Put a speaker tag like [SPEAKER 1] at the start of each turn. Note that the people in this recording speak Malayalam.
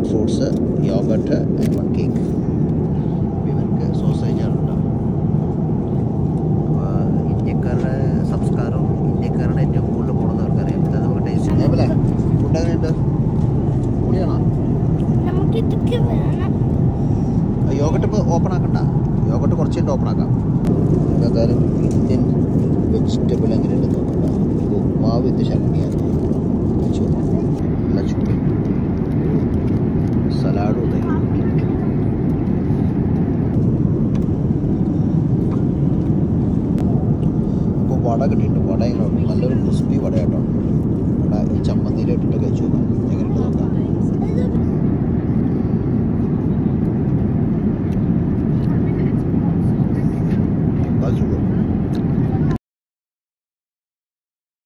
[SPEAKER 1] fruits yoghurt and one cake ഇവർക്ക് സോസേജ് ആണ് ഉണ്ടാവും അപ്പോൾ ഇന്ത്യക്കാരുടെ സംസ്കാരവും ഇന്ത്യക്കാരുടെ ഏറ്റവും കൂടുതൽ പോകണമെന്ന് അവർക്കറിയാം ഇത് നമുക്ക് ടേസ്റ്റ് ഏപോലെ ഫുഡ് എങ്ങനെയുണ്ട് പൊളിയാണോ
[SPEAKER 2] നമുക്ക് ഇതൊക്കെ വേണം
[SPEAKER 1] യോഗട്ട് ഇപ്പോൾ ഓപ്പൺ ആക്കണ്ട യോഗട്ട് കുറച്ച് കഴിഞ്ഞിട്ട് ഓപ്പൺ ആക്കാം എന്തായാലും ഇന്ത്യൻ വെജിറ്റബിൾ എങ്ങനെയുണ്ട് നോക്കണ്ട ഇത് ഉപ്മാവ് വിത്ത് ചട്നിയാണ് വെച്ചു നല്ല ചൂട് സലാഡും ഉണ്ട് അപ്പോൾ വട കിട്ടിയിട്ടുണ്ട് വട ഇങ്ങനെ നല്ലൊരു ക്രിസ്പി വട കേട്ടോ വട ഈ ചമ്മന്തി